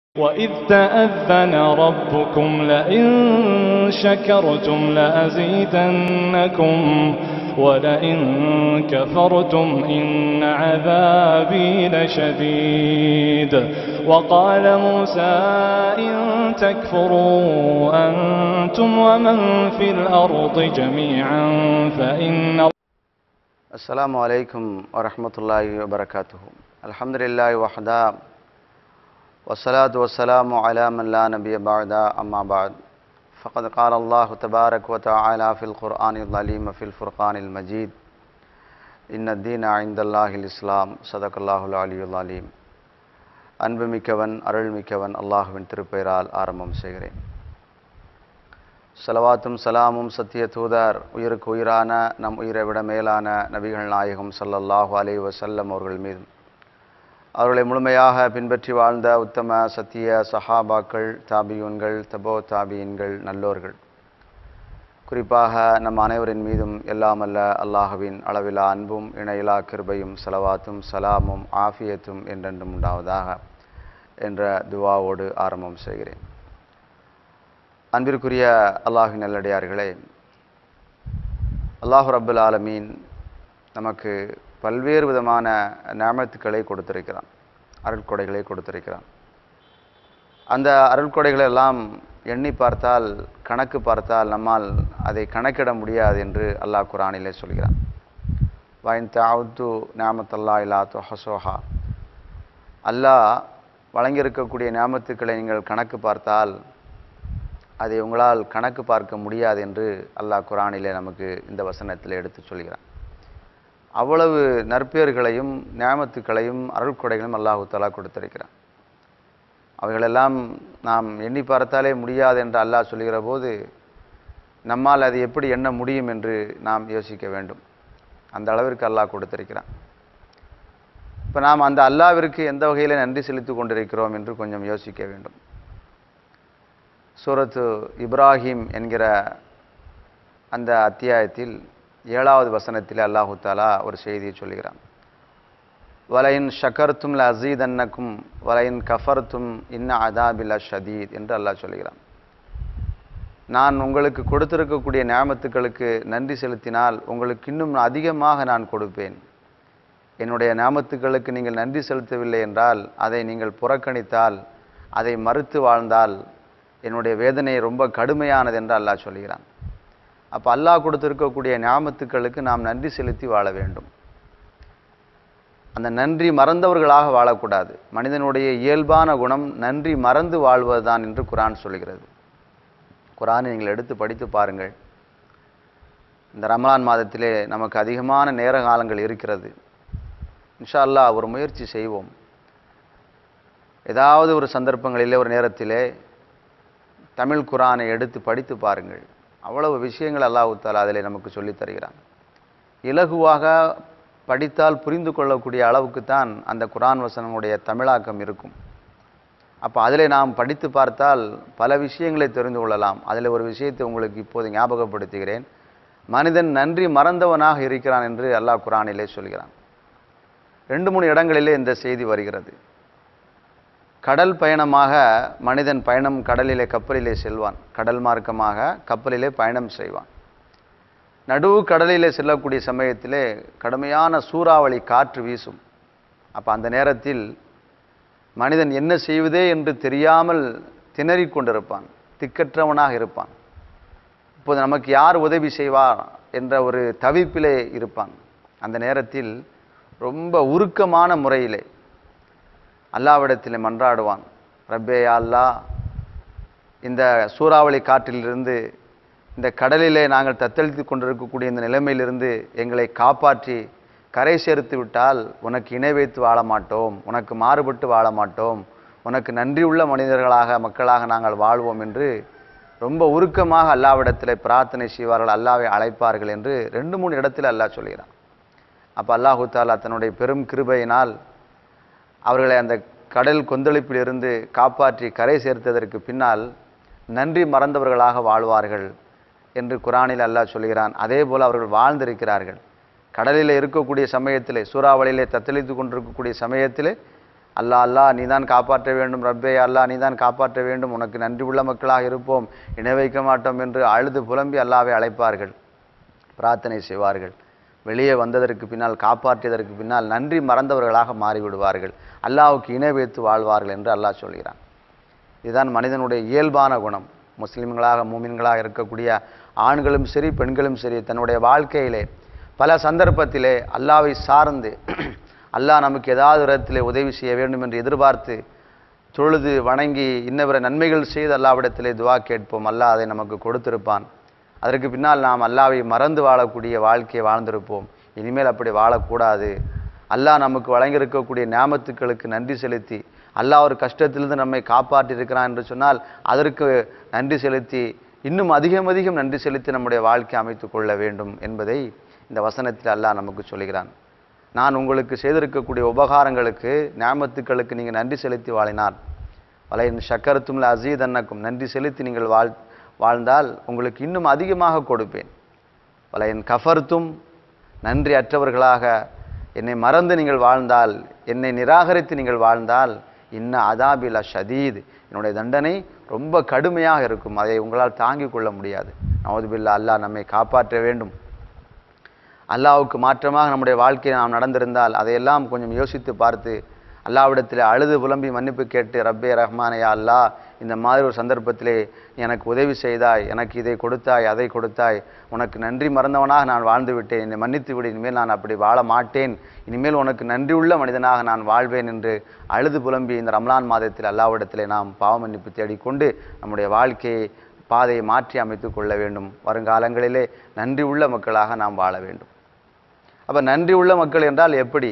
وَإِذْ تَأَذَّنَ رَبُّكُمْ لَئِن شَكَرْتُمْ لَأَزِيدَنَّكُمْ وَلَئِن كَفَرْتُمْ إِنَّ عَذَابِي لَشَدِيدٌ وَقَالَ مُوسَىٰ إِن تَكْفُرُوا أَنتُمْ وَمَن فِي الْأَرْضِ جَمِيعًا فَإِنَّ السلام عليكم ورحمة الله وبركاته الحمد لله وحده والصلاة والسلام على من لا نبي بعد أما بعد فقد قال الله تبارك وتعالى في القرآن العليم في الفرقان المجيد إن الدين عند الله الإسلام صدق الله العلي العليم அன்புமிக்கவன் அருள்மிக்கவன் அல்லாஹுவின் திருப்பெயரால் ஆரம்பம் செய்கிறேன் சலவாத்தும் சலாமும் சத்திய தூதர் உயிருக்கு உயிரான நம் உயிரை விட மேலான நபிகள் நாயகம் ஸல்லல்லாஹு அலைஹி வஸல்லம் அவர்கள் மீதும் அவர்களை முழுமையாக பின்பற்றி வாழ்ந்த உத்தம சத்திய சஹாபாக்கள் தாபியூன்கள் தபோ தாபியின்கள் நல்லோர்கள் குறிப்பாக நம் அனைவரின் மீதும் எல்லாமல்ல அல்லாஹுவின் அளவிலா அன்பும் இணையிலா கிருபையும் சலவாத்தும் சலாமும் ஆஃபியத்தும் என்றென்றும் உண்டாவதாக என்ற துவாவோடு ஆரம்பம் செய்கிறேன் அன்பிற்குரிய அல்லாஹின் நல்லடியார்களே அல்லாஹு ரப்புல் ஆலமீன் நமக்கு பல்வேறு விதமான நியமத்துக்களை கொடுத்திருக்கிறான் அருட்கொடைகளை கொடுத்திருக்கிறான் அந்த அருட்கொடைகளை எல்லாம் எண்ணி பார்த்தால் கணக்கு பார்த்தால் நம்மால் அதை கணக்கிட முடியாது என்று அல்லாஹ் குரானிலே சொல்கிறான் வைன் தாவுத்து நியாமத்தல்லா இல்லா தொஹசோஹா அல்லாஹ் வழங்கியிருக்கக்கூடிய நியாமத்துக்களை நீங்கள் கணக்கு பார்த்தால் அதை உங்களால் கணக்கு பார்க்க முடியாது என்று அல்லாஹ் குரானிலே நமக்கு இந்த வசனத்தில் எடுத்து சொல்கிறான் அவ்வளவு நற்பேர்களையும் நியாமத்துக்களையும் அருள்கொடைகளையும் அல்லாஹு தலா கொடுத்திருக்கிறான் அவைகளெல்லாம் நாம் எண்ணி பார்த்தாலே முடியாது என்று அல்லாஹ் சொல்கிற போது நம்மால் அது எப்படி எண்ண முடியும் என்று நாம் யோசிக்க வேண்டும் அந்த அளவிற்கு அல்லாஹ் கொடுத்திருக்கிறான் இப்போ நாம் அந்த அல்லாவிற்கு எந்த வகையில் நன்றி செலுத்தி கொண்டிருக்கிறோம் என்று கொஞ்சம் யோசிக்க வேண்டும் சூரத்து இப்ராஹிம் என்கிற அந்த அத்தியாயத்தில் ஏழாவது வசனத்தில் அல்லாஹு தாலா ஒரு செய்தியை சொல்கிறான் வலையின் ஷக்கர்த்தும் ல அசீதன்னக்கும் வலையின் கஃபர்த்தும் இன்ன அதாபில் ஷதீத் என்று அல்லாஹ் சொல்கிறான் நான் உங்களுக்கு கொடுத்திருக்கக்கூடிய நியாமத்துக்களுக்கு நன்றி செலுத்தினால் உங்களுக்கு இன்னும் அதிகமாக நான் கொடுப்பேன் என்னுடைய நியாமத்துக்களுக்கு நீங்கள் நன்றி செலுத்தவில்லை என்றால் அதை நீங்கள் புறக்கணித்தால் அதை மறுத்து வாழ்ந்தால் என்னுடைய வேதனை ரொம்ப கடுமையானது என்று அல்லாஹ் சொல்கிறான் அப்போ அல்லாஹ் கொடுத்திருக்கக்கூடிய ஞாபத்துக்களுக்கு நாம் நன்றி செலுத்தி வாழ வேண்டும் அந்த நன்றி மறந்தவர்களாக வாழக்கூடாது மனிதனுடைய இயல்பான குணம் நன்றி மறந்து வாழ்வதுதான் என்று குரான் சொல்கிறது குரானை நீங்கள் எடுத்து படித்து பாருங்கள் இந்த ரமலான் மாதத்திலே நமக்கு அதிகமான நேர காலங்கள் இருக்கிறது இன்ஷா அல்லாஹ் ஒரு முயற்சி செய்வோம் ஏதாவது ஒரு சந்தர்ப்பங்களிலே ஒரு நேரத்திலே தமிழ் குரானை எடுத்து படித்து பாருங்கள் அவ்வளவு விஷயங்கள் அல்லாஹு தாலா அதில் நமக்கு சொல்லித் தருகிறான் இலகுவாக படித்தால் புரிந்து கொள்ளக்கூடிய அளவுக்கு தான் அந்த குரான் வசனமுடைய தமிழாக்கம் இருக்கும் அப்போ அதில் நாம் படித்து பார்த்தால் பல விஷயங்களை தெரிந்து கொள்ளலாம் அதில் ஒரு விஷயத்தை உங்களுக்கு இப்போது ஞாபகப்படுத்துகிறேன் மனிதன் நன்றி மறந்தவனாக இருக்கிறான் என்று அல்லாஹ் குரானிலே சொல்கிறான் ரெண்டு மூணு இடங்களிலே இந்த செய்தி வருகிறது கடல் பயணமாக மனிதன் பயணம் கடலிலே கப்பலிலே செல்வான் கடல் மார்க்கமாக கப்பலிலே பயணம் செய்வான் நடுவு கடலிலே செல்லக்கூடிய சமயத்திலே கடுமையான சூறாவளி காற்று வீசும் அப்போ அந்த நேரத்தில் மனிதன் என்ன செய்வதே என்று தெரியாமல் திணறிக் கொண்டிருப்பான் திக்கற்றவனாக இருப்பான் இப்போது நமக்கு யார் உதவி செய்வார் என்ற ஒரு தவிப்பிலே இருப்பான் அந்த நேரத்தில் ரொம்ப உருக்கமான முறையிலே அல்லாவிடத்தில் மன்றாடுவான் ரப்பே அல்லா இந்த சூறாவளி காற்றிலிருந்து இந்த கடலிலே நாங்கள் தத்தளித்து கொண்டிருக்கக்கூடிய இந்த நிலைமையிலிருந்து எங்களை காப்பாற்றி கரை சேர்த்து விட்டால் உனக்கு இணை வைத்து வாழ மாட்டோம் உனக்கு மாறுபட்டு வாழ மாட்டோம் உனக்கு நன்றியுள்ள மனிதர்களாக மக்களாக நாங்கள் வாழ்வோம் என்று ரொம்ப உருக்கமாக அல்லாவிடத்தில் பிரார்த்தனை செய்வார்கள் அல்லாவை அழைப்பார்கள் என்று ரெண்டு மூணு இடத்தில் அல்லாஹ் சொல்கிறான் அப்போ அல்லாஹு தாலா தன்னுடைய பெரும் கிருபையினால் அவர்களை அந்த கடல் கொந்தளிப்பிலிருந்து காப்பாற்றி கரை சேர்த்ததற்கு பின்னால் நன்றி மறந்தவர்களாக வாழ்வார்கள் என்று குரானில் அல்லாஹ் சொல்கிறான் அதே போல் அவர்கள் வாழ்ந்திருக்கிறார்கள் கடலில் இருக்கக்கூடிய சமயத்திலே சூறாவளியிலே தத்தளித்து கொண்டிருக்கக்கூடிய சமயத்திலே அல்லாஹ் அல்லாஹ் நீதான் காப்பாற்ற வேண்டும் ரப்பே அல்லாஹ் நீதான் காப்பாற்ற வேண்டும் உனக்கு நன்றி உள்ள மக்களாக இருப்போம் இணை வைக்க மாட்டோம் என்று அழுது புலம்பி அல்லாவை அழைப்பார்கள் பிரார்த்தனை செய்வார்கள் வெளியே வந்ததற்கு பின்னால் காப்பாற்றியதற்கு பின்னால் நன்றி மறந்தவர்களாக மாறிவிடுவார்கள் அல்லாஹ்வுக்கு இணை வைத்து வாழ்வார்கள் என்று அல்லாஹ் சொல்கிறான் இதுதான் மனிதனுடைய இயல்பான குணம் முஸ்லிம்களாக மூமின்களாக இருக்கக்கூடிய ஆண்களும் சரி பெண்களும் சரி தன்னுடைய வாழ்க்கையிலே பல சந்தர்ப்பத்திலே அல்லாவை சார்ந்து அல்லாஹ் நமக்கு ஏதாவது இடத்திலே உதவி செய்ய வேண்டும் என்று எதிர்பார்த்து தொழுது வணங்கி இன்னவர நன்மைகள் செய்து அல்லாவிடத்திலே துவா கேட்போம் அல்லாஹ் அதை நமக்கு கொடுத்திருப்பான் அதற்கு பின்னால் நாம் அல்லாவை மறந்து வாழக்கூடிய வாழ்க்கையை வாழ்ந்திருப்போம் இனிமேல் அப்படி வாழக்கூடாது அல்லாஹ் நமக்கு வழங்கியிருக்கக்கூடிய ஞாபத்துக்களுக்கு நன்றி செலுத்தி அல்லாஹ் ஒரு கஷ்டத்திலிருந்து நம்மை காப்பாற்றி இருக்கிறான் என்று சொன்னால் அதற்கு நன்றி செலுத்தி இன்னும் அதிகம் அதிகம் நன்றி செலுத்தி நம்முடைய வாழ்க்கை அமைத்துக் கொள்ள வேண்டும் என்பதை இந்த வசனத்தில் அல்லாஹ் நமக்கு சொல்கிறான் நான் உங்களுக்கு செய்திருக்கக்கூடிய உபகாரங்களுக்கு ஞாபத்துக்களுக்கு நீங்கள் நன்றி செலுத்தி வாழினார் வலையின் சக்கரத்தும் அசீத் அன்னக்கும் நன்றி செலுத்தி நீங்கள் வாழ் வாழ்ந்தால் உங்களுக்கு இன்னும் அதிகமாக கொடுப்பேன் வலையின் கஃபர்த்தும் நன்றி அற்றவர்களாக என்னை மறந்து நீங்கள் வாழ்ந்தால் என்னை நிராகரித்து நீங்கள் வாழ்ந்தால் இன்ன அதாபில ஷதீத் என்னுடைய தண்டனை ரொம்ப கடுமையாக இருக்கும் அதை உங்களால் தாங்கிக் கொள்ள முடியாது நவதுபில்லா அல்லாஹ் நம்மை காப்பாற்ற வேண்டும் அல்லாஹ்வுக்கு மாற்றமாக நம்முடைய வாழ்க்கையை நாம் நடந்திருந்தால் அதையெல்லாம் கொஞ்சம் யோசித்து பார்த்து அல்லாவிடத்தில் அழுது புலம்பி மன்னிப்பு கேட்டு ரப்பே ரஹ்மானையா அல்லாஹ் இந்த மாதிரி ஒரு சந்தர்ப்பத்திலே எனக்கு உதவி செய்தாய் எனக்கு இதை கொடுத்தாய் அதை கொடுத்தாய் உனக்கு நன்றி மறந்தவனாக நான் வாழ்ந்து விட்டேன் என்னை மன்னித்து விடு இனிமேல் நான் அப்படி வாழ மாட்டேன் இனிமேல் உனக்கு நன்றியுள்ள மனிதனாக நான் வாழ்வேன் என்று அழுது புலம்பி இந்த ரம்லான் மாதத்தில் அல்லாவிடத்திலே நாம் பாவ மன்னிப்பு தேடிக்கொண்டு நம்முடைய வாழ்க்கையை பாதையை மாற்றி அமைத்துக் கொள்ள வேண்டும் வருங்காலங்களிலே நன்றி உள்ள மக்களாக நாம் வாழ வேண்டும் அப்ப நன்றி உள்ள மக்கள் என்றால் எப்படி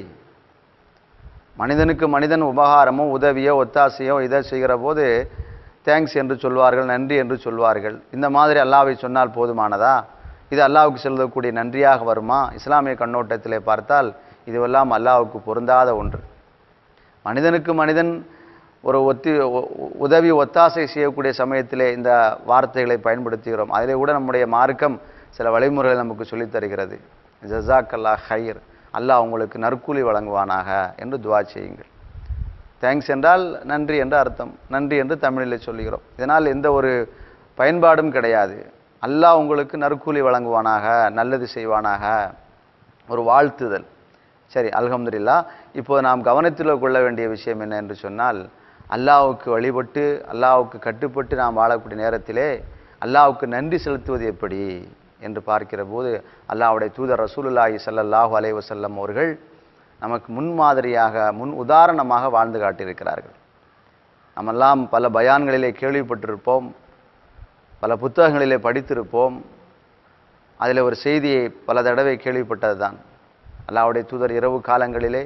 மனிதனுக்கு மனிதன் உபகாரமோ உதவியோ ஒத்தாசையோ இதை செய்கிற போது தேங்க்ஸ் என்று சொல்வார்கள் நன்றி என்று சொல்வார்கள் இந்த மாதிரி அல்லாவை சொன்னால் போதுமானதா இது அல்லாவுக்கு செலுத்தக்கூடிய நன்றியாக வருமா இஸ்லாமிய கண்ணோட்டத்திலே பார்த்தால் இதுவெல்லாம் அல்லாவுக்கு பொருந்தாத ஒன்று மனிதனுக்கு மனிதன் ஒரு ஒத்தி ஒ- ஒ- உதவி ஒத்தாசை செய்யக்கூடிய சமயத்திலே இந்த வார்த்தைகளை பயன்படுத்துகிறோம் அதிலே கூட நம்முடைய மார்க்கம் சில வழிமுறைகளை நமக்கு சொல்லித் தருகிறது ஜசாக் அல்லாஹ் ஹைர் அல்லாஹ் உங்களுக்கு நற்கூலி வழங்குவானாக என்று துவா செய்யுங்கள் தேங்க்ஸ் என்றால் நன்றி என்று அர்த்தம் நன்றி என்று தமிழில் சொல்லுகிறோம் இதனால் எந்த ஒரு பயன்பாடும் கிடையாது அல்லாஹ் உங்களுக்கு நற்கூலி வழங்குவானாக நல்லது செய்வானாக ஒரு வாழ்த்துதல் சரி அல்ஹம்துலில்லா இப்போது நாம் கவனத்தில் கொள்ள வேண்டிய விஷயம் என்ன என்று சொன்னால் அல்லாஹ்வுக்கு வழிபட்டு அல்லாஹ்வுக்கு கட்டுப்பட்டு நாம் வாழக்கூடிய நேரத்திலே அல்லாஹ்வுக்கு நன்றி செலுத்துவது எப்படி என்று பார்க்கிற போது அல்லாஹ்வுடைய தூதர் ரசூலுல்லாஹி ஸல்லல்லாஹு அலைஹி வஸல்லம் அவர்கள் நமக்கு முன்மாதிரியாக முன் உதாரணமாக வாழ்ந்து காட்டியிருக்கிறார்கள் நம்மெல்லாம் பல பயான்களிலே கேள்விப்பட்டிருப்போம் பல புத்தகங்களிலே படித்திருப்போம் அதில் ஒரு செய்தியை பல தடவை கேள்விப்பட்டது தான் அல்லாஹ்வுடைய தூதர் இரவு காலங்களிலே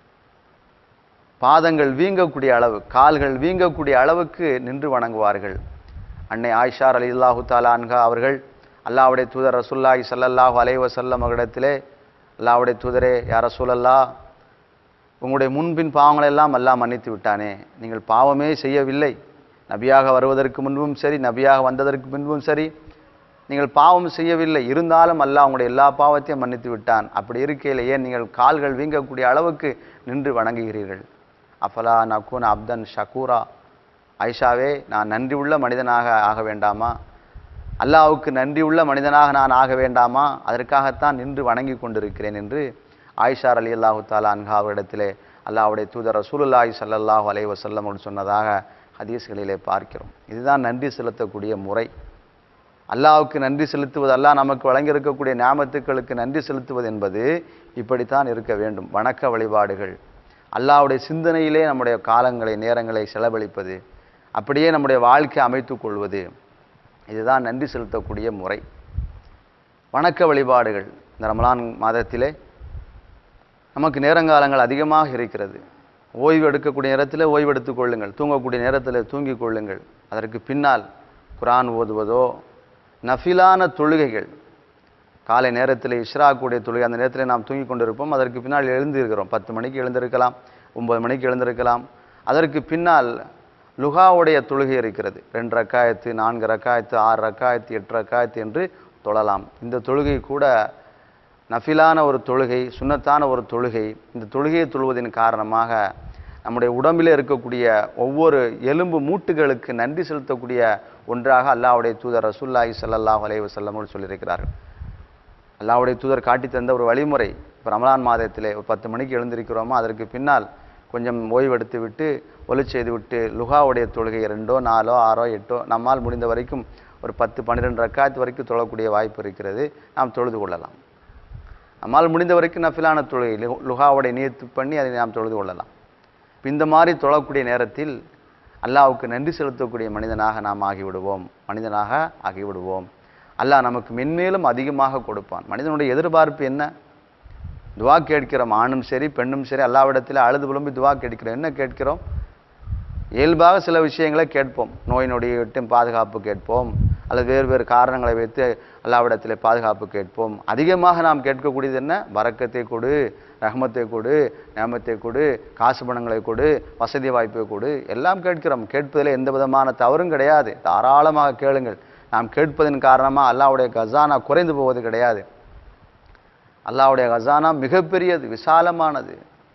பாதங்கள் வீங்கக்கூடிய அளவு கால்கள் வீங்கக்கூடிய அளவுக்கு நின்று வணங்குவார்கள் அன்னை ஆயிஷார் அலி அல்லாஹு தாலான்கா அவர்கள் அல்லாஹ்வுடைய தூதர் ரசூல்லாஹி ஸல்லல்லாஹு அலைஹி வஸல்லம் அவர்களிடத்திலே அல்லாஹ்வுடைய தூதரே யா ரசூலல்லா உங்களுடைய முன்பின் பாவங்களை எல்லாம் அல்லாஹ் மன்னித்து விட்டானே நீங்கள் பாவமே செய்யவில்லை நபியாக வருவதற்கு முன்பும் சரி நபியாக வந்ததற்கு முன்பும் சரி நீங்கள் பாவம் செய்யவில்லை இருந்தாலும் அல்லாஹ் உங்களுடைய எல்லா பாவத்தையும் மன்னித்து விட்டான் அப்படி இருக்கையில் ஏன் நீங்கள் கால்கள் வீங்கக்கூடிய அளவுக்கு நின்று வணங்குகிறீர்கள் அஃபலா நக்கூன் அப்தன் ஷக்கூரா ஐஷாவே நான் நன்றி உள்ள மனிதனாக ஆக வேண்டாமா அல்லாஹ்வுக்கு நன்றி உள்ள மனிதனாக நான் ஆக வேண்டாமா அதற்காகத்தான் நின்று வணங்கி கொண்டிருக்கிறேன் என்று ஆயிஷார் அலி அல்லாஹு தாலா அன்ஹா அவரிடத்திலே அல்லாஹ்வுடைய தூதர் ரசூலுல்லாஹி ஸல்லல்லாஹு அலைஹி வஸல்லம் அவர்கள் சொன்னதாக ஹதீஸ்களிலே பார்க்கிறோம் இதுதான் நன்றி செலுத்தக்கூடிய முறை அல்லாஹ்வுக்கு நன்றி செலுத்துவது அல்லாஹ் நமக்கு வழங்கியிருக்கக்கூடிய ஞாபத்துக்களுக்கு நன்றி செலுத்துவது என்பது இப்படித்தான் இருக்க வேண்டும் வணக்க வழிபாடுகள் அல்லாஹ்வுடைய சிந்தனையிலே நம்முடைய காலங்களை நேரங்களை செலவழிப்பது அப்படியே நம்முடைய வாழ்க்கை அமைத்துக் கொள்வது இதுதான் நன்றி செலுத்தக்கூடிய முறை வணக்க வழிபாடுகள் இந்த ரமலான் மாதத்திலே நமக்கு நேரங்காலங்கள் அதிகமாக இருக்கிறது ஓய்வு எடுக்கக்கூடிய நேரத்தில் ஓய்வு எடுத்துக் கொள்ளுங்கள் தூங்கக்கூடிய நேரத்தில் தூங்கிக் கொள்ளுங்கள் அதற்கு பின்னால் குரான் ஓதுவதோ நஃபிலான தொழுகைகள் காலை நேரத்தில் இஷ்ராக்குடைய தொழுகை அந்த நேரத்தில் நாம் தூங்கிக் கொண்டிருப்போம் அதற்கு பின்னால் எழுந்திருக்கிறோம் பத்து மணிக்கு எழுந்திருக்கலாம் ஒன்பது மணிக்கு எழுந்திருக்கலாம் அதற்கு பின்னால் லுகாவுடைய தொழுகை இருக்கிறது ரெண்டு ரக்காயத்து நான்கு ரக்காயத்து ஆறு ரக்காயத்து எட்டு ரக்காயத்து என்று தொழலாம் இந்த தொழுகை கூட நஃபிலான ஒரு தொழுகை சுன்னத்தான ஒரு தொழுகை இந்த தொழுகையை தொழுவதின் காரணமாக நம்முடைய உடம்பிலே இருக்கக்கூடிய ஒவ்வொரு எலும்பு மூட்டுகளுக்கு நன்றி செலுத்தக்கூடிய ஒன்றாக அல்லாஹ்வுடைய தூதர் ரசூல்லாஹி ஸல்லல்லாஹு அலைஹி வஸல்லம் அவர்கள் சொல்லியிருக்கிறார்கள் அல்லாஹ்வுடைய தூதர் காட்டி தந்த ஒரு வழிமுறை இப்போ ரமலான் மாதத்திலே ஒரு பத்து மணிக்கு எழுந்திருக்கிறோமோ அதற்கு பின்னால் கொஞ்சம் ஓய்வெடுத்து விட்டு ஒலி செய்து விட்டு லுகாவுடைய தொழுகை ரெண்டோ நாலோ ஆறோ எட்டோ நம்மால் முடிந்த வரைக்கும் ஒரு பத்து பன்னிரெண்டு ரக்காத்து வரைக்கும் தொழக்கூடிய வாய்ப்பு இருக்கிறது நாம் தொழுது கொள்ளலாம் நம்மால் முடிந்த வரைக்கும் நஃபிலான தொழுகை லு- லுகாவுடைய நியத்து பண்ணி அதை நாம் தொழுது கொள்ளலாம் இப்ப இந்த மாதிரி தொழக்கூடிய நேரத்தில் அல்லாஹ்வுக்கு நன்றி செலுத்தக்கூடிய மனிதனாக நாம் ஆகிவிடுவோம் மனிதனாக ஆகிவிடுவோம் அல்லாஹ் நமக்கு மென்மேலும் அதிகமாக கொடுப்பான் மனிதனுடைய எதிர்பார்ப்பு என்ன துவா கேட்கிறோம் ஆணும் சரி பெண்ணும் சரி அல்லாவிடத்தில் அழுது புலம்பி துவா கேட்கிறோம் என்ன கேட்கிறோம் இயல்பாக சில விஷயங்களை கேட்போம் நோய் நொடியை விட்டு பாதுகாப்பு கேட்போம் அல்லது வேறு வேறு காரணங்களை வைத்து அல்லாவிடத்தில் பாதுகாப்பு கேட்போம் அதிகமாக நாம் கேட்கக்கூடியது என்ன வரக்கத்தை கொடு ரஹமத்தை கொடு நேமத்தை கொடு காசு பணங்களை கொடு வசதி வாய்ப்பை கொடு எல்லாம் கேட்கிறோம் கேட்பதில் எந்த விதமான தவறும் கிடையாது தாராளமாக கேளுங்கள் நாம் கேட்பதன் காரணமாக அல்லாஹ்வுடைய கசானா குறைந்து போவது கிடையாது அல்லாஹ்வுடைய கசானா மிகப்பெரியது விசாலமானது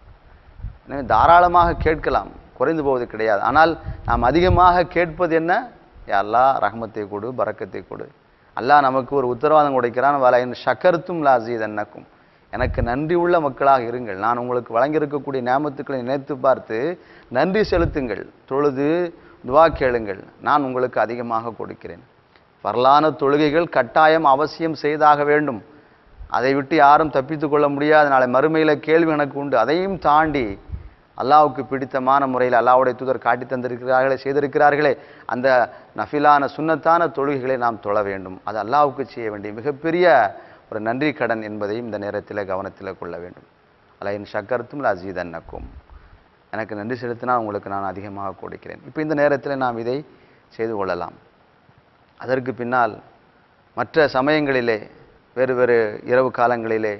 எனவே தாராளமாக கேட்கலாம் குறைந்து போவது கிடையாது ஆனால் நாம் அதிகமாக கேட்பது என்ன யா அல்லாஹ் ரஹ்மத்தை கொடு பரக்கத்தை கொடு அல்லாஹ் நமக்கு ஒரு உத்தரவாதம் கொடுக்கிறான் வலையின் ஷக்கர்த்தும் லாசீத் என்னக்கும் எனக்கு நன்றி உள்ள மக்களாக இருங்கள் நான் உங்களுக்கு வழங்கியிருக்கக்கூடிய நியாமத்துக்களை நினைத்து பார்த்து நன்றி செலுத்துங்கள் தொழுது துவா கேளுங்கள் நான் உங்களுக்கு அதிகமாக கொடுக்கிறேன் வரலான தொழுகைகள் கட்டாயம் அவசியம் செய்தாக வேண்டும் அதை விட்டு யாரும் தப்பித்துக் கொள்ள முடியாது நாளை மறுமையில கேள்வி எனக்கு உண்டு அதையும் தாண்டி அல்லாஹ்வுக்கு பிடித்தமான முறையில் அல்லாஹ்வுடைய தூதர் காட்டி தந்திருக்கிறார்களே செய்திருக்கிறார்களே அந்த நஃபிலான சுன்னத்தான தொழுகைகளை நாம் தொழ வேண்டும் அது அல்லாஹ்வுக்கு செய்ய வேண்டிய மிகப்பெரிய ஒரு நன்றி கடன் என்பதையும் இந்த நேரத்தில் கவனத்தில் கொள்ள வேண்டும் அலையின் ஷக்கர்த்தும் அசீதன்னக்கும் எனக்கு நன்றி செலுத்தினால் உங்களுக்கு நான் அதிகமாக கொடுக்கிறேன் இப்போ இந்த நேரத்தில் நாம் இதை செய்து கொள்ளலாம் அதற்கு பின்னால் மற்ற சமயங்களிலே வேறு வேறு இரவு காலங்களிலே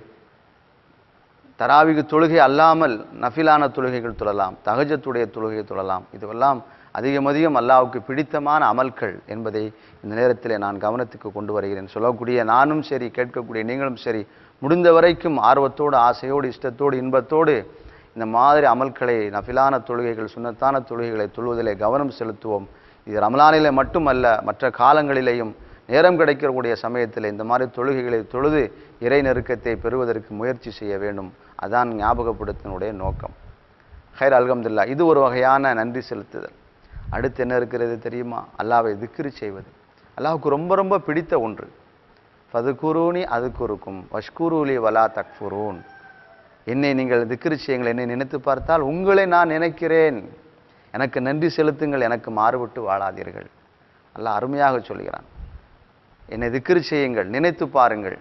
தராவிகு தொழுகை அல்லாமல் நஃபிலான தொழுகைகள் தொழலாம் தகஜத்துடைய தொழுகை தொழலாம் இதுவெல்லாம் அதிகம் அதிகம் அல்லாஹ்வுக்கு பிடித்தமான அமல்கள் என்பதை இந்த நேரத்தில் நான் கவனத்துக்கு கொண்டு வருகிறேன் சொல்லக்கூடிய நானும் சரி கேட்கக்கூடிய நீங்களும் சரி முடிந்த வரைக்கும் ஆர்வத்தோடு ஆசையோடு இஷ்டத்தோடு இன்பத்தோடு இந்த மாதிரி அமல்களை நஃபிலான தொழுகைகள் சுன்னத்தான தொழுகைகளை தொழுவதிலே கவனம் செலுத்துவோம் இது ரமலானிலே மட்டுமல்ல மற்ற காலங்களிலேயும் நேரம் கிடைக்கக்கூடிய சமயத்தில் இந்த மாதிரி தொழுகைகளை தொழுது இறை நெருக்கத்தை பெறுவதற்கு முயற்சி செய்ய வேண்டும் அதான் ஞாபகப்படுத்தினுடைய நோக்கம் ஹைர் அல்ஹம்துலில்லாஹ் இது ஒரு வகையான நன்றி செலுத்துதல் அடுத்து என்ன இருக்கிறது தெரியுமா அல்லாவை திக்ரு செய்வது அல்லாஹ்வுக்கு ரொம்ப ரொம்ப பிடித்த ஒன்று ஃபதுகுரூனி அதுக்குருக்கும் வஷ்குரூலி வலா தக்ஃபுரூன் என்னை நீங்கள் திக்ரு செய்யுங்கள் என்னை நினைத்து பார்த்தால் உங்களை நான் நினைக்கிறேன் எனக்கு நன்றி செலுத்துங்கள் எனக்கு மாறுபட்டு வாழாதீர்கள் அல்லாஹ் அருமையாக சொல்கிறான் என்னை திக்ரு செய்யுங்கள் நினைத்து பாருங்கள்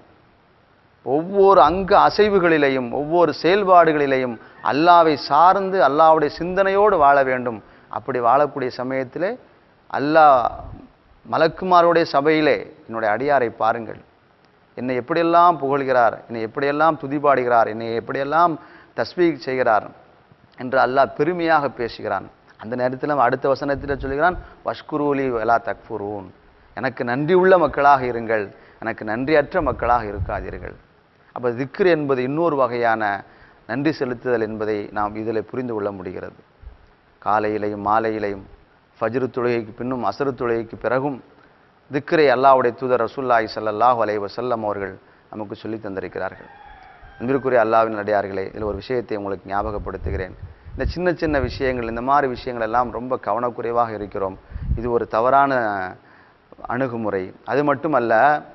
ஒவ்வொரு அங்க அசைவுகளிலேயும் ஒவ்வொரு செயல்பாடுகளிலேயும் அல்லாவை சார்ந்து அல்லாஹ்வுடைய சிந்தனையோடு வாழ வேண்டும் அப்படி வாழக்கூடிய சமயத்திலே அல்லாஹ் மலக்குமாருடைய சபையிலே என்னுடைய அடியாரை பாருங்கள் என்னை எப்படியெல்லாம் புகழ்கிறார் என்னை எப்படியெல்லாம் துதிபாடுகிறார் என்னை எப்படியெல்லாம் தஸ்பீக் செய்கிறார் என்று அல்லாஹ் பெருமையாக பேசுகிறான் அந்த நேரத்தில் அவன் அடுத்த வசனத்தில் சொல்கிறான் வஷ்குரூலி வலா தக்ஃபுரூன் எனக்கு நன்றி உள்ள மக்களாக இருங்கள் எனக்கு நன்றியற்ற மக்களாக இருக்காதீர்கள் அப்போ திக்ர் என்பது இன்னொரு வகையான நன்றி செலுத்துதல் என்பதை நாம் இதில் புரிந்து கொள்ள முடிகிறது காலையிலையும் மாலையிலையும் ஃபஜ்ரு தொழுகைக்கு பின்னும் அசரு தொழுகைக்கு பிறகும் திக்ரை அல்லாஹ்வுடைய தூதர் ரசூல்லாஹி ஸல்லல்லாஹு அலைஹி வஸல்லம் அவர்கள் நமக்கு சொல்லி தந்திருக்கிறார்கள் அன்பிற்குரிய அல்லாஹ்வின் அடியார்களே இதில் ஒரு விஷயத்தை உங்களுக்கு ஞாபகப்படுத்துகிறேன் இந்த சின்ன சின்ன விஷயங்கள் இந்த மாதிரி விஷயங்கள் எல்லாம் ரொம்ப கவனக்குறைவாக இருக்கிறோம் இது ஒரு தவறான அணுகுமுறை அது மட்டுமல்ல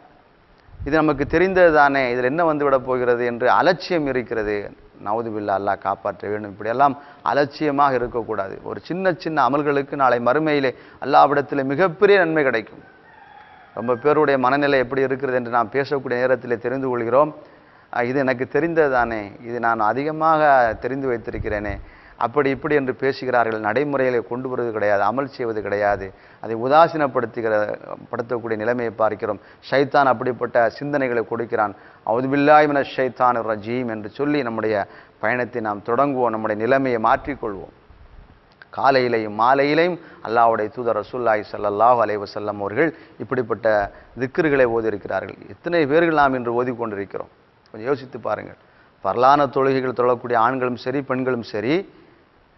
இது நமக்கு தெரிந்தது தானே இதில் என்ன வந்து விட போகிறது என்று அலட்சியம் இருக்கிறது நவுதுபில்லா அல்லாஹ் காப்பாற்ற வேண்டும் இப்படியெல்லாம் அலட்சியமாக இருக்கக்கூடாது ஒரு சின்ன சின்ன அமல்களுக்கு நாளை மறுமையிலே அல்லாவிடத்தில் மிகப்பெரிய நன்மை கிடைக்கும் ரொம்ப பேருடைய மனநிலை எப்படி இருக்கிறது என்று நாம் பேசக்கூடிய நேரத்தில் தெரிந்து கொள்கிறோம் அஹ் இது எனக்கு தெரிந்தது தானே இது நான் அதிகமாக தெரிந்து வைத்திருக்கிறேனே அப்படி இப்படி என்று பேசுகிறார்கள் நடைமுறையிலே கொண்டு வருவது கிடையாது அமல் செய்வது கிடையாது அதை உதாசீனப்படுத்துகிற படுத்தக்கூடிய நிலைமையை பார்க்கிறோம் ஷைத்தான் அப்படிப்பட்ட சிந்தனைகளை கொடுக்கிறான் அவுதுபில்லாய்மன ஷைத்தான் ரஜீம் என்று சொல்லி நம்முடைய பயணத்தை நாம் தொடங்குவோம் நம்முடைய நிலைமையை மாற்றிக்கொள்வோம் காலையிலையும் மாலையிலையும் அல்லாஹ்வுடைய தூதர் ரசூல்லாய் ஸல்லல்லாஹு அலைஹி வஸல்லம் அவர்கள் இப்படிப்பட்ட திக்ருகளை ஓதியிருக்கிறார்கள் எத்தனை பேர்கள் நாம் இன்று ஓதிக்கொண்டிருக்கிறோம் கொஞ்சம் யோசித்து பாருங்கள் பரலான தொழுகைகள் தொழக்கூடிய ஆண்களும் சரி பெண்களும் சரி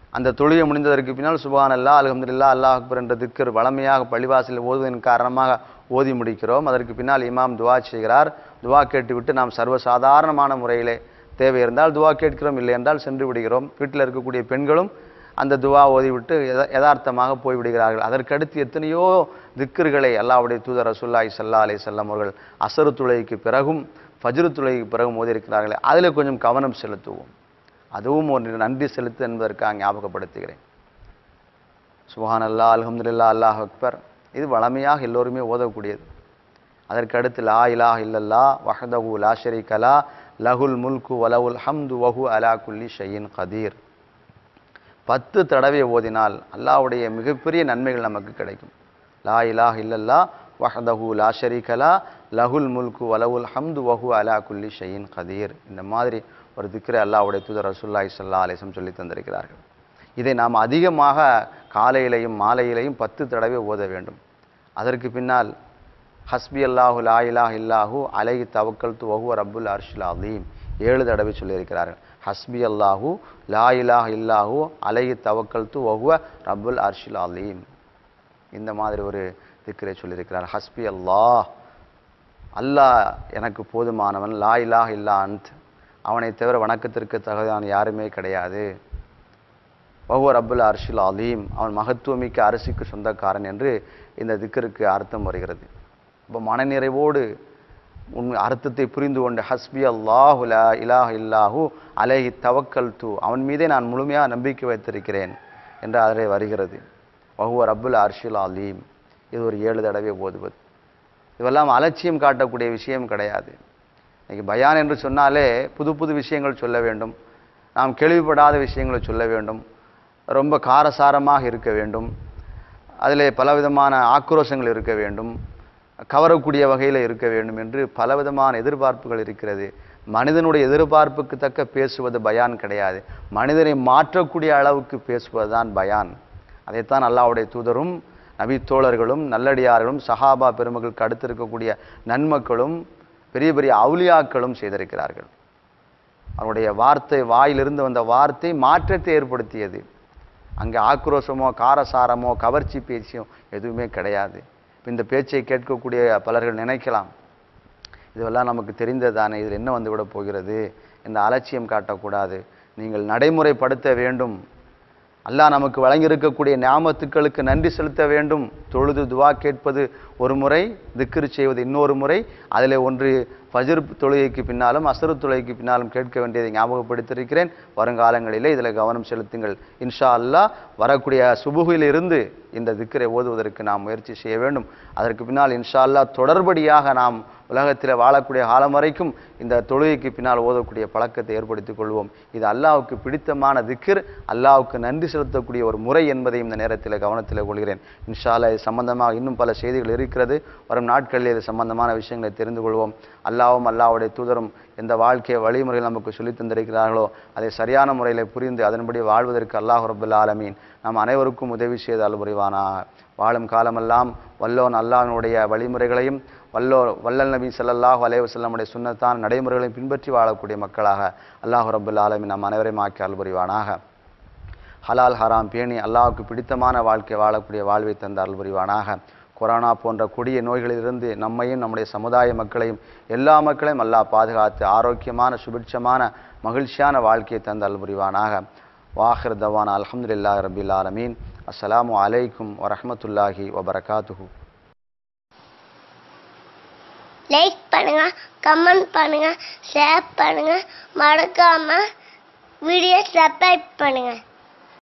அந்த தொழுகை முடிந்ததற்கு பின்னால் சுபான் அல்லா அல்ஹம்துலில்லாஹ் அல்லாஹ் அக்பர் என்ற திக்கர் வளமையாக பள்ளிவாசலில் ஓதுவதன் காரணமாக ஓதி முடிக்கிறோம் அதற்கு பின்னால் இமாம் துவா செய்கிறார் துவா கேட்டுவிட்டு நாம் சர்வசாதாரணமான முறையிலே தேவை இருந்தால் துவா கேட்கிறோம் இல்லை என்றால் சென்று விடுகிறோம் வீட்டில் இருக்கக்கூடிய பெண்களும் அந்த துவா ஓதிவிட்டு யத- யதார்த்தமாக போய்விடுகிறார்கள் அதற்கடுத்து எத்தனையோ திக்கர்களை அல்லாஹ்வுடைய தூதர் ரசூல்லாய் சல்லா அலை செல்லம் அவர்கள் அசரு துளைக்கு பிறகும் ஃபஜ்ரு துளைக்கு பிறகும் ஓதியிருக்கிறார்கள் அதில் கொஞ்சம் கவனம் செலுத்துவோம் அதுவும் ஒரு நன்றி செலுத்து என்பதற்காக ஞாபகப்படுத்துகிறேன் சுபஹான் அல்லா அல்ஹம்துலில்லாஹ் அல்லாஹ் அக்பர் இது வளமையாக எல்லோருமே ஓதக்கூடியது அதற்கு அடுத்து லா இலாஹ இல்லல்லா வஹதஹு லா ஷரீக லா லஹுல் முல்கு வலவுல் ஹம்து வஹு அலா குல்லி ஷையின் கதீர் பத்து தடவை ஓதினால் அல்லாஹ்வுடைய மிகப்பெரிய நன்மைகள் நமக்கு கிடைக்கும் லா இலாஹ இல்லல்லா வஹதஹு லா ஷரீக லா லஹுல் முல்கு வலவுல் ஹம்து வஹு அலா குல்லி ஷையின் கதீர் இந்த மாதிரி ஒரு திக்ரை அல்லாஹ்வுடைய தூதர் ரசூலுல்லாஹி ஸல்லல்லாஹு அலைஹி வஸல்லம் சொல்லி தந்திருக்கிறார்கள் இதை நாம் அதிகமாக காலையிலையும் மாலையிலையும் பத்து தடவை ஓத வேண்டும் அதற்கு பின்னால் ஹஸ்பி அல்லாஹு லா இலாஹ இல்லாஹு அலைஹி தவக்கல் து வஹுவ ரப்புல் அர்ஷில் அதீம் ஏழு தடவை சொல்லியிருக்கிறார்கள் ஹஸ்பி அல்லாஹு லா இலாஹ இல்லாஹு அலைஹி தவக்கல் து வஹுவ ரப்புல் அர்ஷில் அதீம் இந்த மாதிரி ஒரு திக்கரை சொல்லியிருக்கிறார் ஹஸ்பி அல்லாஹ் அல்லாஹ் எனக்கு போதுமானவன் லா இலாஹ இல்லா அன்த் அவனை தவிர வணக்கத்திற்கு தகுதியான யாருமே கிடையாது வஹுவ ரப்புல் அர்ஷில் அலீம் அவன் மகத்துவமிக்க அரசுக்கு சொந்தக்காரன் என்று இந்த திக்கருக்கு அர்த்தம் வருகிறது இப்போ மனநிறைவோடு உன் அர்த்தத்தை புரிந்து கொண்டு ஹஸ்பி அல்லாஹு லா இலாஹ இல்லாஹு அலைஹி தவக்கல் து அவன் மீதே நான் முழுமையாக நம்பிக்கை வைத்திருக்கிறேன் என்று அதில் வருகிறது வஹுவ ரப்புல் அர்ஷில் அலீம் இது ஒரு ஏழு தடவை ஓதுவது இதெல்லாம் அலட்சியம் காட்டக்கூடிய விஷயம் கிடையாது இன்னைக்கு பயான் என்று சொன்னாலே புது புது விஷயங்கள் சொல்ல வேண்டும் நாம் கேள்விப்படாத விஷயங்களை சொல்ல வேண்டும் ரொம்ப காரசாரமாக இருக்க வேண்டும் அதிலே பலவிதமான ஆக்ரோஷங்கள் இருக்க வேண்டும் கவரக்கூடிய வகையில் இருக்க வேண்டும் என்று பலவிதமான எதிர்பார்ப்புகள் இருக்கிறது மனிதனுடைய எதிர்பார்ப்புக்கு தக்க பேசுவது பயான் கிடையாது மனிதனை மாற்றக்கூடிய அளவுக்கு பேசுவதுதான் பயான் அதைத்தான் அல்லாஹ்வுடைய தூதரும் நபித்தோழர்களும் நல்லடியார்களும் சஹாபா பெருமக்களுக்கு அடுத்து இருக்கக்கூடிய நன்மக்களும் பெரிய பெரிய அவுலியாக்களும் செய்திருக்கிறார்கள் அவருடைய வார்த்தை வாயிலிருந்து வந்த வார்த்தை மாற்றத்தை ஏற்படுத்தியது அங்கே ஆக்ரோஷமோ காரசாரமோ கவர்ச்சி பேச்சியோ எதுவுமே கிடையாது இப்ப இந்த பேச்சை கேட்கக்கூடிய பலர்கள் நினைக்கலாம் இதுவெல்லாம் நமக்கு தெரிந்ததானே இதில் என்ன வந்து விட போகிறது இந்த அலட்சியம் காட்டக்கூடாது நீங்கள் நடைமுறைப்படுத்த வேண்டும் அல்லாஹ் நமக்கு வழங்கியிருக்கக்கூடிய ஞாபத்துக்களுக்கு நன்றி செலுத்த வேண்டும் தொழுது துவா கேட்பது ஒரு முறை திக்ரு செய்வது இன்னொரு முறை அதில் ஒன்று ஃபஜ்ர் தொழுகைக்கு பின்னாலும் அசரு தொழுகைக்கு பின்னாலும் கேட்க வேண்டியதை ஞாபகப்படுத்தியிருக்கிறேன் வருங்காலங்களிலே இதில் கவனம் செலுத்துங்கள் இன்ஷா அல்லாஹ் வரக்கூடிய சுபுகிலிருந்து இந்த திக்கரை ஓதுவதற்கு நாம் முயற்சி செய்ய வேண்டும் அதற்கு பின்னால் இன்ஷா அல்லாஹ் தொடர்படியாக நாம் உலகத்தில் வாழக்கூடிய காலம் வரைக்கும் இந்த தொழுகைக்கு பின்னால் ஓதக்கூடிய பழக்கத்தை ஏற்படுத்திக் கொள்வோம் இது அல்லாஹ்வுக்கு பிடித்தமான திக்ர் அல்லாஹ்வுக்கு நன்றி செலுத்தக்கூடிய ஒரு முறை என்பதையும் இந்த நேரத்தில் கவனத்தில் கொள்கிறேன் இன்ஷா அல்லாஹ் இது சம்பந்தமாக இன்னும் பல செய்திகள் இருக்கிறது வரும் நாட்களில் இது சம்பந்தமான விஷயங்களை தெரிந்து கொள்வோம் அல்லாஹ்வும் அல்லாஹ்வுடைய தூதரும் எந்த வாழ்க்கை வழிமுறைகள் நமக்கு சொல்லித் தந்திருக்கிறார்களோ அதை சரியான முறையில் புரிந்து அதன்படி வாழ்வதற்கு அல்லாஹ் ரபுல் ஆலமீன் நாம் அனைவருக்கும் உதவி செய்து அல்புரிவானாக வாழும் காலமெல்லாம் வல்லோன் அல்லாஹ்வினுடைய வழிமுறைகளையும் வல்லோ வல்லல் நபி ஸல்லல்லாஹு அலைஹி வஸல்லமுடைய சுன்னத்தான நடைமுறைகளையும் பின்பற்றி வாழக்கூடிய மக்களாக அல்லாஹ் ரபுல் ஆலமீன் நம் அனைவரையும் ஆக்கி அல்புரிவானாக ஹலால் ஹராம் பேணி அல்லாஹ்வுக்கு பிடித்தமான வாழ்க்கை வாழக்கூடிய வாழ்வை தந்த அருள் புரிவானாக கொரோனா போன்ற கொடிய நோய்களிலிருந்து நம்மையும் நம்முடைய சமுதாய மக்களையும் எல்லா மக்களையும் அல்லாஹ் பாதுகாத்து ஆரோக்கியமான சுபிட்சமான மகிழ்ச்சியான வாழ்க்கையை தந்த அருள் புரிவானாக வாஹிர் தவான் அல்ஹம்துலில்லாஹி ரபில் ஆலமீன் அஸ்ஸலாமு அலைக்கும் வரஹ்மத்துல்லாஹி வபரகாத்துஹு லைக் பண்ணுங்க கமெண்ட் பண்ணுங்க ஷேர் பண்ணுங்க மறக்காம வீடியோ சப்ஸ்கிரைப் பண்ணுங்க